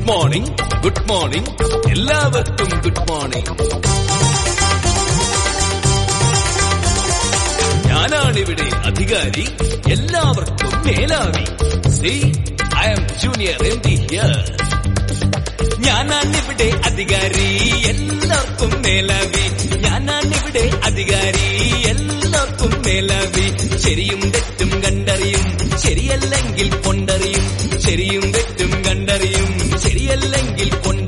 morning good morning എല്ലാവർക്കും good morning ഞാനാണിവിടെ അധികാരി എല്ലാവർക്കും മേലാവി C I M junior M D here ഞാനാണിവിടെ അധികാരി എല്ലാവർക്കും മേലാവി ഞാനാണിവിടെ അധികാരി എല്ലാവർക്കും മേലാവി ശരിയും തെറ്റും കണ്ടറിയും ശരിയല്ലെങ്കിൽ കൊണ്ടറിയും ശരിയും തെറ്റും കണ്ടറിയും ശരിയല്ലെങ്കിൽ കൊണ്ടറിയും